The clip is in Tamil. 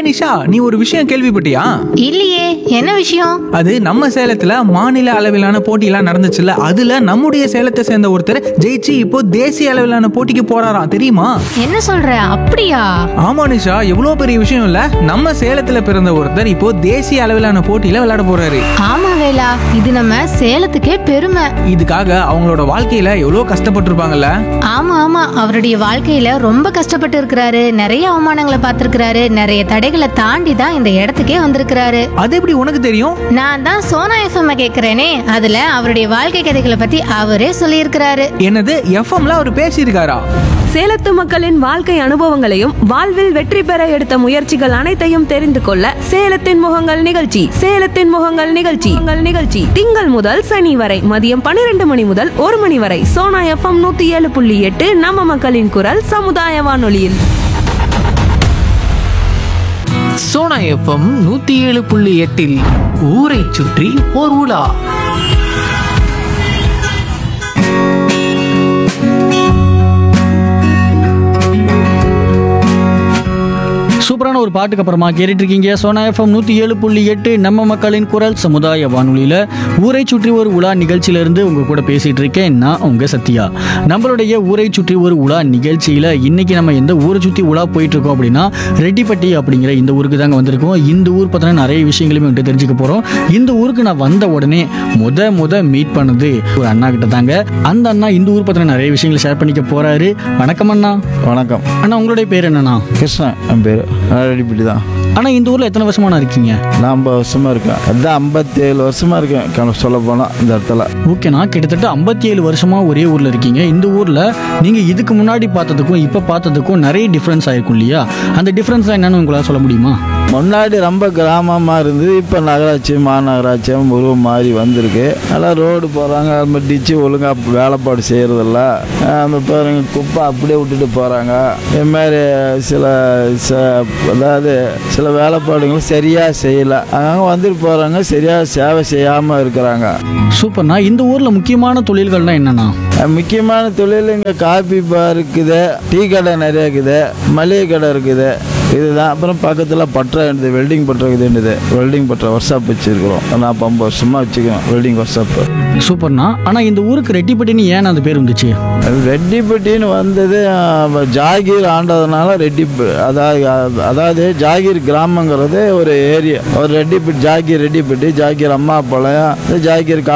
நிஷா நீ ஒரு விஷயம் கேள்விப்பட்டியா இல்லையே என்ன விஷயம் அது நம்ம சேலத்துல மாநில அளவிலான போட்டியெல்லாம் நடந்துச்சுல்ல அதுல நம்முடைய சேலத்தை சேர்ந்த ஒருத்தர் ஜெயிச்சு இப்போ தேசிய அளவிலான போட்டிக்கு போறாராம் தெரியுமா என்ன சொல்ற அப்படியா ஆமா நிஷா எவ்வளவு பெரிய விஷயம் இல்ல நம்ம சேலத்துல பிறந்த ஒருத்தர் இப்போ தேசிய அளவிலான போட்டியில விளையாட போறாரு ஆமா வேலா இது நம்ம சேலத்துக்கே பெருமை இதுக்காக அவங்களோட வாழ்க்கையில எவ்வளவு கஷ்டப்பட்டிருப்பாங்கல்ல ஆமா ஆமா அவருடைய வாழ்க்கையில ரொம்ப கஷ்டப்பட்டு இருக்கிறாரு நிறைய அவமானங்களை பார்த்திருக்கிறாரு நிறைய தடைகளை தாண்டி தான் இந்த இடத்துக்கே வந்திருக்கிறாரு அது எப்படி உனக்கு தெரியும் நான் தான் சோனா எஃப்எம் கேக்குறேனே அதுல அவருடைய வாழ்க்கை கதைகளை பத்தி அவரே சொல்லியிருக்கிறாரு என்னது எஃப்எம்ல அவர் பேசியிருக்காரா சேலத்து மக்களின் வாழ்க்கை அனுபவங்களையும் வாழ்வில் வெற்றி பெற எடுத்த முயற்சிகள் அனைத்தையும் தெரிந்து கொள்ள சேலத்தின் முகங்கள் நிகழ்ச்சி சேலத்தின் முகங்கள் நிகழ்ச்சி உங்கள் நிகழ்ச்சி திங்கள் முதல் சனி வரை மதியம் பன்னிரண்டு மணி முதல் ஒரு மணி வரை சோனா எஃப்எம் நூத்தி ஏழு புள்ளி எட்டு நம்ம மக்களின் குரல் சமுதாய வானொலியில் சோனா எஃப்எம் நூத்தி ஏழு புள்ளி எட்டில் ஊரை சுற்றி ஓர் உலா சூப்பரான ஒரு பாட்டுக்கு அப்புறமா கேட்டுட்டு இருக்கீங்க சோனா எஃப்எம் நூற்றி ஏழு புள்ளி எட்டு நம்ம மக்களின் குரல் சமுதாய வானொலியில் ஊரை சுற்றி ஒரு உலா நிகழ்ச்சியிலேருந்து உங்கள் கூட பேசிகிட்டு இருக்கேன் நான் உங்கள் சத்யா நம்மளுடைய ஊரை சுற்றி ஒரு உலா நிகழ்ச்சியில் இன்னைக்கு நம்ம எந்த ஊரை சுற்றி உலா போயிட்டு இருக்கோம் அப்படின்னா ரெட்டிப்பட்டி அப்படிங்கிற இந்த ஊருக்கு தாங்க வந்திருக்கோம் இந்த ஊர் பார்த்தீங்கன்னா நிறைய விஷயங்களுமே வந்துட்டு தெரிஞ்சுக்க போகிறோம் இந்த ஊருக்கு நான் வந்த உடனே முத முத மீட் பண்ணது ஒரு அண்ணா கிட்ட தாங்க அந்த அண்ணா இந்த ஊர் பற்றின நிறைய விஷயங்களை ஷேர் பண்ணிக்க போகிறாரு வணக்கம் அண்ணா வணக்கம் அண்ணா உங்களுடைய பேர் என்னண்ணா கிருஷ்ணன் என் பேர் ரெடிப்பிட்டி தான் ஆனால் இந்த ஊரில் எத்தனை வருஷமா நான் இருக்கீங்க நான் ஐம்பது வருஷமாக இருக்கேன் அதான் ஐம்பத்தேழு வருஷமாக இருக்கேன் கணக்கு சொல்ல போனால் இந்த இடத்துல ஓகேண்ணா கிட்டத்தட்ட ஐம்பத்தி ஏழு வருஷமா ஒரே ஊர்ல இருக்கீங்க இந்த ஊர்ல நீங்க இதுக்கு முன்னாடி பார்த்ததுக்கும் இப்ப பார்த்ததுக்கும் நிறைய டிஃப்ரென்ஸ் ஆயிருக்கும் இல்லையா அந்த டிஃப்ரென்ஸ் என்னன்னு உங்களால சொல்ல முடியுமா முன்னாடி ரொம்ப கிராமமாக இருந்தது இப்போ நகராட்சி மாநகராட்சியும் உருவம் மாறி வந்திருக்கு நல்லா ரோடு போகிறாங்க அது மாதிரி டிச்சு ஒழுங்காக வேலைப்பாடு செய்கிறதில்ல அந்த பாருங்க குப்பை அப்படியே விட்டுட்டு போகிறாங்க இது மாதிரி சில ச- அதாவது சில வேலைப்பாடுகளும் சரியாக செய்யலை அங்கங்கே வந்துட்டு போகிறாங்க சரியாக சேவை செய்யாமல் இருக்கிறாங்க சூப்பர்ண்ணா இந்த ஊர்ல முக்கியமான தொழில்கள்னா என்னண்ணா அஹ் முக்கியமான தொழில் இங்கே காபி பார் இருக்குது டீ கடை நிறைய இருக்குது மளிகை கடை இருக்குது இதுதான் அப்புறம் பக்கத்தில் பட்டறை இருந்தது வெல்டிங் பட்டறை இருக்குது வெல்டிங் பட்டறை ஒர்க் ஷாப் வச்சுருக்கிறோம் நான் இப்போ ஐம்பது வருஷமாக வச்சுக்கிறோம் வெல்டிங் ஒர்க் ஷாப்பு சூப்பர்ண்ணா ஆனா இந்த ஊருக்கு ரெட்டிப்பட்டின்னு ஏன் அந்த பேர் வந்துச்சு ரெட்டிப்பட்டின்னு வந்தது அஹ், ஜாகீர் ஆண்டதுனால ரெட்டி அதாவது அதாவது ஜாகீர் கிராமங்கிறது ஒரு ஏரியா ஒரு ரெட்டிப்பட்டி ஜாகீர் ரெட்டிப்பட்டி ஜாகீர் அம்மா பாளையம் ஜாகீர் கா